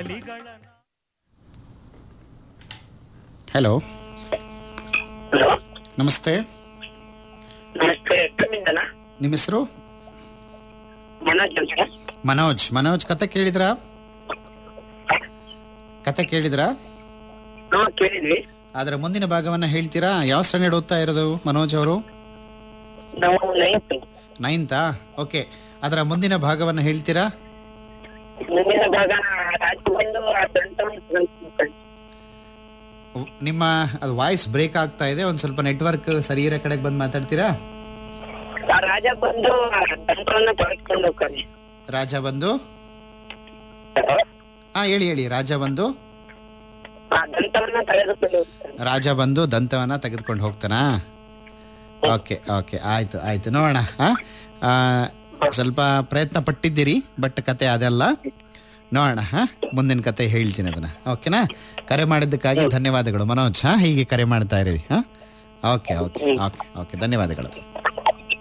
ಕಲಿಗಳ hello hello ನಮಸ್ತೆ ನಮಸ್ತೆ ಎಷ್ಟಮಿಂದನ ನಿಮ್ಮ ಹೆಸರು ಮನೋಜ್ ಅಂತ ಮನೋಜ್ ಮನೋಜ್ ಕತೆ ಕೇಳಿದ್ರಾ ಕತೆ ಕೇಳಿದ್ರಾ ನಾವು ಕೇಳಿದ್ವಿ ಅದರ ಮುಂದಿನ ಭಾಗವನ್ನ ಹೇಳ್ತೀರಾ ಯಾವ ಸ್ಟ್ಯಾಂಡರ್ಡ್ ಓದ್ತಾ ಇರೋದು ಮನೋಜ್ ಅವರು ನಾವು ನೈನ್ತ್ ನೈನ್ತಾ ಓಕೆ ಅದರ ಮುಂದಿನ ಭಾಗವನ್ನ ಹೇಳ್ತೀರಾ ಮುಂದಿನ ಭಾಗ ರಾಜು ಬಂದು ಆ ದಂತವನ್ನು ಉ- ನಿಮ್ಮ ಅದು ವಾಯ್ಸ್ ಬ್ರೇಕ್ ಆಗ್ತಾ ಇದೆ ಒಂದು ಸ್ವಲ್ಪ ನೆಟ್ವರ್ಕ್ ಸರಿ ಇರೋ ಕಡೆಗೆ ಬಂದು ಮಾತಾಡ್ತೀರಾ ಆ ರಾಜ ಬಂದು ಆ ದಂತವನ್ನು ತೊಳೆಸ್ಕೊಂಡು ಹೋಗ್ತಾನೆ ರಾಜ ಬಂದು ಹಾ ಹೇಳಿ ಹೇಳಿ ರಾಜ ಬಂದು ಆ ದಂತವನ್ನ ತೆಗೆದುಕೊಂಡು ಹೋಗ್ತಾನೆ ರಾಜ ಬಂದು ದಂತವನ್ನ ತೆಗೆದುಕೊಂಡು ಹೋಗ್ತಾನಾ ಓಕೆ ಓಕೆ ಆಯ್ತು ಆಯ್ತು ನೋಡೋಣ ಹಾ ಆ, ಸ್ವಲ್ಪ ಪ್ರಯತ್ನ ಪಟ್ಟಿದ್ದೀರಿ ಬಟ್ ಕತೆ ಅದೆಲ್ಲ ನೋಡೋಣ ಹಾ ಮುಂದಿನ ಕತೆ ಹೇಳ್ತೀನಿ ಅದನ್ನ ಓಕೆನಾ ಕರೆ ಮಾಡಿದ್ದಕ್ಕಾಗಿ ಧನ್ಯವಾದಗಳು ಮನೋಜ್ ಹಾ ಹೀಗೆ ಕರೆ ಮಾಡ್ತಾ ಇರಿ ಹಾ ಓಕೆ ಓಕೆ ಓಕೆ ಓಕೆ ಧನ್ಯವಾದಗಳು